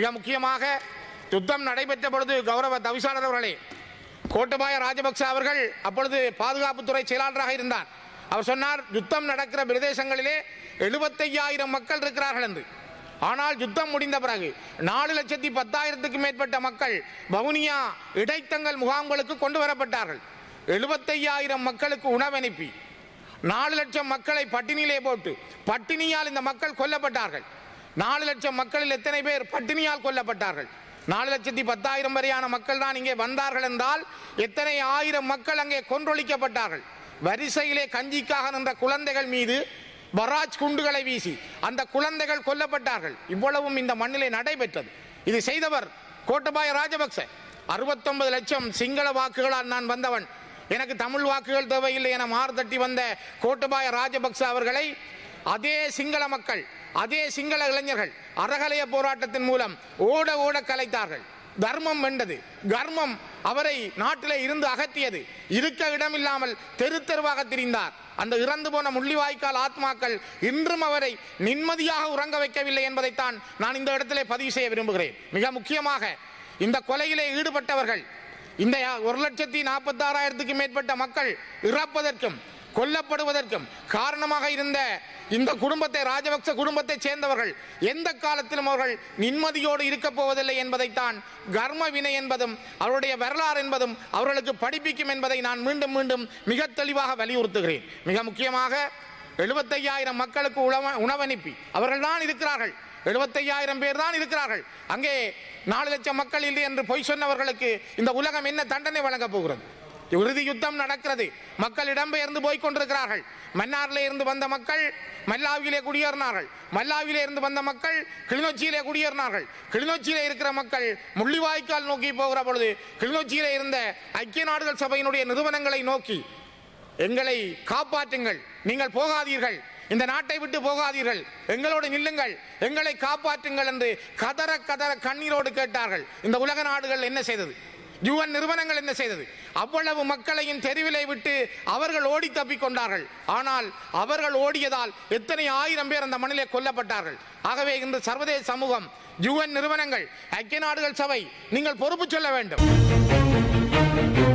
மிக முக்கியமாக யுத்தம் நடைபெற்ற பொழுது கௌரவ தவிசாளர் அவர்களே கோட்டபாய ராஜபக்ச அவர்கள் அப்பொழுது பாதுகாப்புத்துறை செயலாளராக இருந்தார் அவர் சொன்னார் யுத்தம் நடக்கிற பிரதேசங்களிலே எழுபத்தையாயிரம் மக்கள் இருக்கிறார்கள் என்று ஆனால் யுத்தம் முடிந்த பிறகு நாலு லட்சத்தி பத்தாயிரத்துக்கு மேற்பட்ட மக்கள் வவுனியா இடைத்தங்கள் முகாம்களுக்கு கொண்டு வரப்பட்டார்கள் எழுபத்தையாயிரம் மக்களுக்கு உணவனுப்பி நாலு லட்சம் மக்களை பட்டினியிலே போட்டு பட்டினியால் இந்த மக்கள் கொல்லப்பட்டார்கள் நாலு லட்சம் மக்களில் எத்தனை பேர் பட்டினியால் கொல்லப்பட்டார்கள் நாலு லட்சத்தி பத்தாயிரம் வரையான மக்கள் தான் இங்கே வந்தார்கள் என்றால் எத்தனை ஆயிரம் மக்கள் அங்கே கொன்றொழிக்கப்பட்டார்கள் வரிசையிலே கஞ்சிக்காக நின்ற குழந்தைகள் மீது பராஜ் குண்டுகளை வீசி அந்த குழந்தைகள் கொல்லப்பட்டார்கள் இவ்வளவும் இந்த மண்ணிலே நடைபெற்றது இது செய்தவர் கோட்டபாய ராஜபக்ச அறுபத்தொன்பது லட்சம் சிங்கள வாக்குகளால் நான் வந்தவன் எனக்கு தமிழ் வாக்குகள் தேவையில்லை என மார்தட்டி வந்த கோட்டபாய ராஜபக்ச அவர்களை அதே சிங்கள மக்கள் அதே சிங்கள இளைஞர்கள் அறகலைய போராட்டத்தின் மூலம் ஓட ஓட கலைத்தார்கள் தர்மம் வெண்டது கர்மம் அவரை நாட்டிலே இருந்து அகற்றியது இருக்க இடமில்லாமல் தெரு தெருவாக திரிந்தார் அந்த இறந்து போன முள்ளிவாய்க்கால் ஆத்மாக்கள் இன்றும் அவரை நிம்மதியாக உறங்க வைக்கவில்லை என்பதைத்தான் நான் இந்த இடத்திலே பதிவு செய்ய விரும்புகிறேன் மிக முக்கியமாக இந்த கொலையிலே ஈடுபட்டவர்கள் இந்த ஒரு லட்சத்தி நாற்பத்தி ஆறாயிரத்துக்கு மேற்பட்ட மக்கள் இறப்பதற்கும் கொல்லப்படுவதற்கும் காரணமாக இருந்த இந்த குடும்பத்தை ராஜபக்ச குடும்பத்தைச் சேர்ந்தவர்கள் எந்த காலத்திலும் அவர்கள் நிம்மதியோடு இருக்கப் போவதில்லை என்பதைத்தான் கர்ம வினை என்பதும் அவருடைய வரலாறு என்பதும் அவர்களுக்கு படிப்பிக்கும் என்பதை நான் மீண்டும் மீண்டும் மிக தெளிவாக வலியுறுத்துகிறேன் மிக முக்கியமாக எழுபத்தையாயிரம் மக்களுக்கு உணவ உணவனுப்பி அவர்கள் தான் இருக்கிறார்கள் எழுபத்தையாயிரம் பேர் தான் இருக்கிறார்கள் அங்கே நாலு லட்சம் மக்கள் இல்லை என்று பொய் சொன்னவர்களுக்கு இந்த உலகம் என்ன தண்டனை வழங்கப் போகிறது இறுதி யுத்தம் நடக்கிறது மக்கள் இடம்பெயர்ந்து போய் கொண்டிருக்கிறார்கள் மன்னாரிலே இருந்து வந்த மக்கள் மல்லாவிலே குடியேறினார்கள் மல்லாவிலே இருந்து வந்த மக்கள் கிளிநொச்சியிலே குடியேறினார்கள் கிளிநொச்சியிலே இருக்கிற மக்கள் முள்ளிவாய்க்கால் நோக்கி போகிற பொழுது கிளிநொச்சியிலே இருந்த ஐக்கிய நாடுகள் சபையினுடைய நிறுவனங்களை நோக்கி எங்களை காப்பாற்றுங்கள் நீங்கள் போகாதீர்கள் இந்த நாட்டை விட்டு போகாதீர்கள் எங்களோடு நில்லுங்கள் எங்களை காப்பாற்றுங்கள் என்று கதற கதற கண்ணீரோடு கேட்டார்கள் இந்த உலக நாடுகள் என்ன செய்தது யுஎன் நிறுவனங்கள் என்ன செய்தது அவ்வளவு மக்களையும் தெருவிலை விட்டு அவர்கள் ஓடி தப்பிக் கொண்டார்கள் ஆனால் அவர்கள் ஓடியதால் எத்தனை ஆயிரம் பேர் அந்த மண்ணிலே கொல்லப்பட்டார்கள் ஆகவே இன்று சர்வதேச சமூகம் யுஎன் நிறுவனங்கள் ஐக்கிய நாடுகள் சபை நீங்கள் பொறுப்பு சொல்ல வேண்டும்